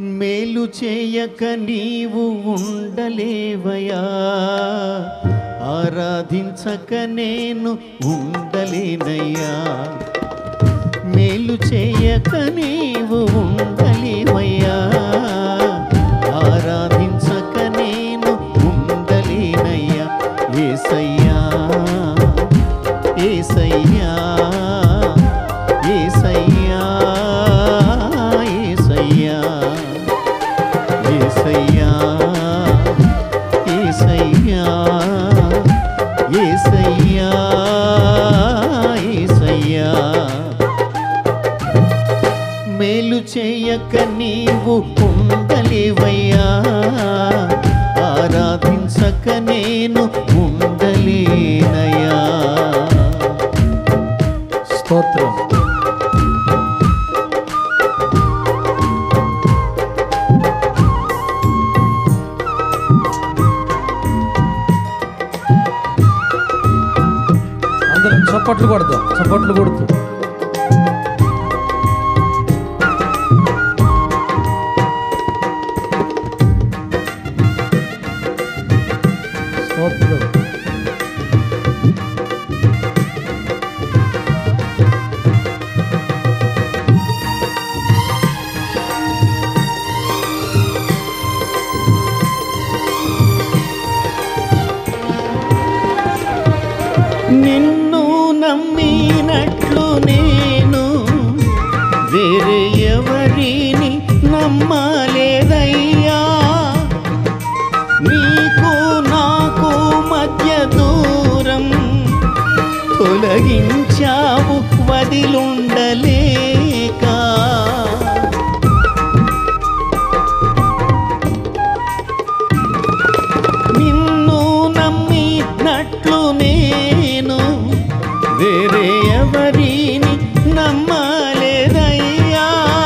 మేలు చేయక నీవు ఉండలేవయా ఆరాధించక నేను ఉండలేనయ్యా మేలు చేయక నీవు ఉండలేవయ్యా ఆరాధించక నేను ఉండలేనయ్యా ఏసయ్యా ఏసయ్యా ఏసయ్యా ఏసయ్యా ఏసయ్యా ఏసయ్యా ఏసయ్యా ఏసయ్యా మేలు చేయక నీవు ఉండలేవయ్యా ఆరాధించక నేను ఉండలేనయ్యా స్తోత్రం అందరం చప్పట్లు కొడదాం చప్పట్లు కొడుతూ స్తోత్రం నిన్ను నమ్మినట్లు నేను వేరే ఎవరిని నమ్మలేదయ్యా నీకు నాకు మధ్య దూరం తొలగించావు వదిలుండలేక నిన్ను నమ్మినట్లు నేను వేరే ఎవరిని నమ్మలేదయ్యా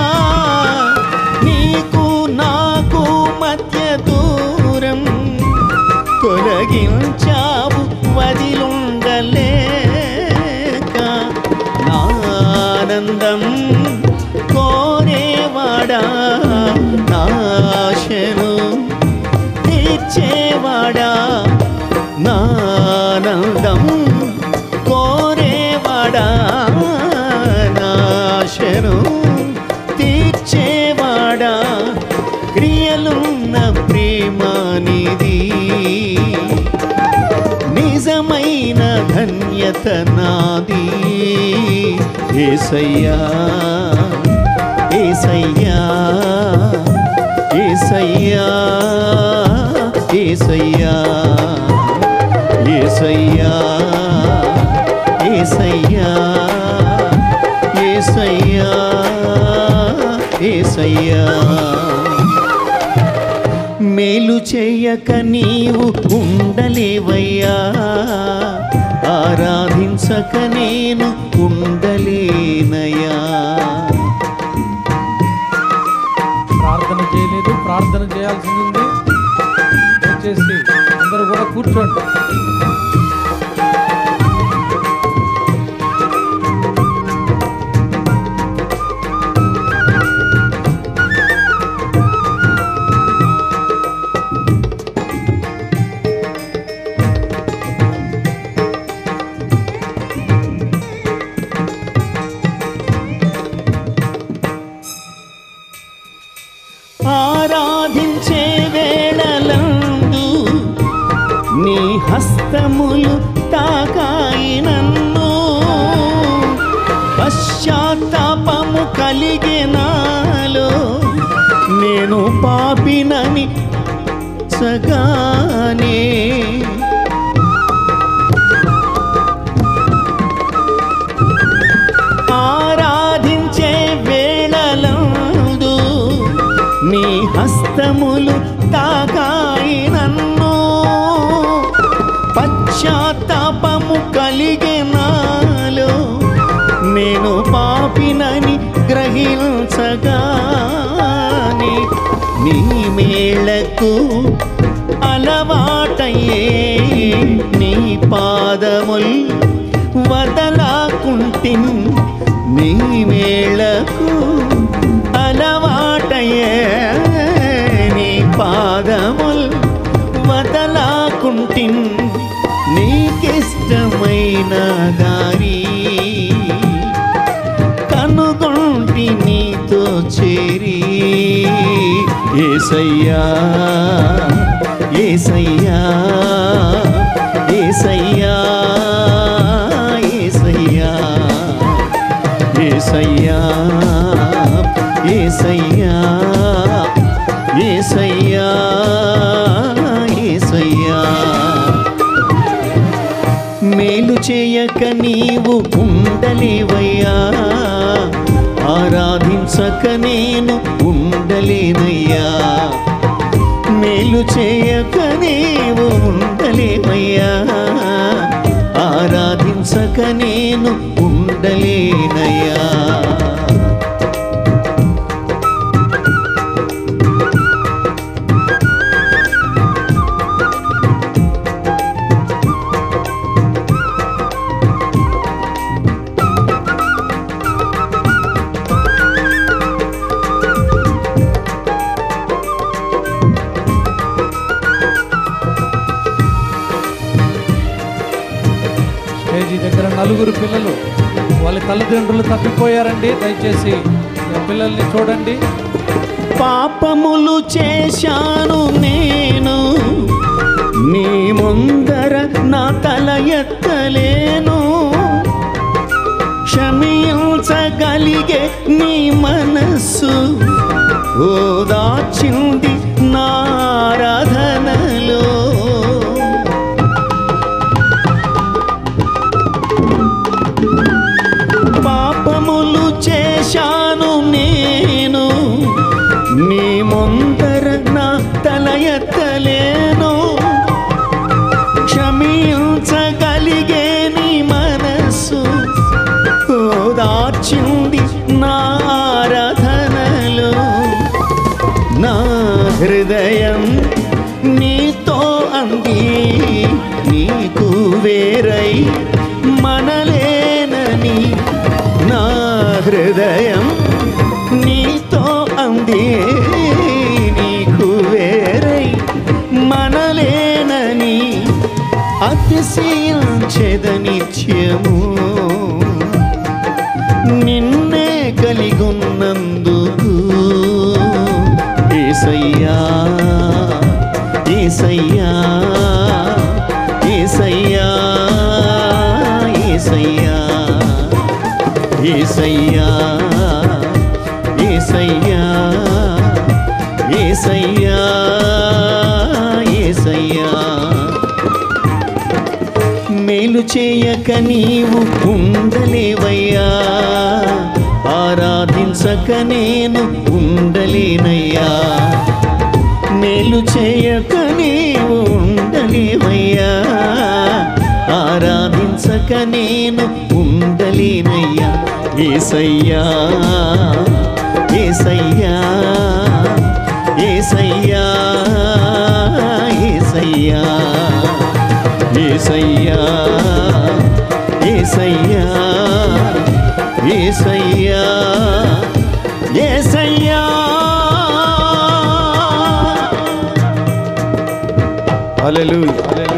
నీకు నాకు మధ్య దూరం తొలగించావు వదిలుండలేక నా ఆనందం కోరేవాడా నాశను తీర్చేవాడా నానందం కోరేవాడా నాశను తీర్చేవాడా క్రియలున్న ప్రేమానిది నిజమైన ధన్యత నాది ఏసయ్యా ఏసయ్యా ఏసయ్యా ఏసయ్యా ఏసయ్యా ఏసయ్యా ఏసయ్యా ఏసయ్యా మేలు చేయక నీవు ఉండలేవయ్యా ఆరాధించక నేను ఉండలేనయ్యా ప్రార్థన చేయలేదు ప్రార్థన చేయాల్సింది ఉంది దయచేసి అందరూ కూడా కూర్చోండి ఆరాధించే వేళలందు నీ హస్తములు తాకాయి నన్ను పశ్చాత్తాపము కలిగే నాలో నేను పాపినని సగానే ఆరాధించే వేళలందు నీ హస్తములు తాకాయి నన్ను పశ్చాత్తాపము కలిగే నాలో నేను పాపినని గ్రహించగానే నీ మేళకు అలవాటయ్యే నీ పాదముల్ వదలాకుంటిన్ నీ మేళకు అలవాటయ్యే గారి కనుగొంటి నీతో చేరి ఏసయ్యా ఏసయ్యా ఏసయ్యా ఏసయ్యా ఏసయ్యా ఏసయ్యా ఏసయ్యా ఏసయ్యా మేలు చేయక నీవు ఉండలేవయ్యా ఆరాధించక నేను ఉండలేనయ్యా మేలు చేయక నీవు ఉండలేవయ్యా ఆరాధించక నేను ఉండలేనయ్యా స్టేజీ దగ్గర నలుగురు పిల్లలు వాళ్ళ తల్లిదండ్రులు తప్పిపోయారండి దయచేసి ఆ పిల్లల్ని చూడండి పాపములు చేశాను నేను నీ ముందర నా తల ఎత్తలేను క్షమించగలిగే నీ మనస్సు ఓదాచింది నారాధనలో పాపములు చేశాను నేను నీ ముందర నా తల ఎత్తలేను క్షమించగలిగే నీ మనస్సు ఓదార్చింది నారథనలో నా హృదయం నీతో అంది నీకు వేరై మనలేనని నా హృదయం నీతో అంది నీకు వేరై మనలేనని అతిశయించెదనిత్యము నిన్నే కలిగున్నందుకు ఏసయ్యా ఏసయ్యా ఏసయ్యా ఏసయ్యా ఏసయ్యా ఏసయ్యా ఏసయ్యా ఏసయ్యా మేలు చేయక నీవు ఉండలేవయ్యా ఆరాధించక నేను ఉండలేనయ్యా మేలు చేయక నీవు ఉండలేవయ్యా ఆరాధించక నేను ఉండలేనయ్యా ఏసయ్యా ఏసయ్యా ఏసయ్యా ఏసయ్యా ఏసయ్యా ఏసయ్యా ఏసయ్యా ఏసయ్యా హల్లెలూయా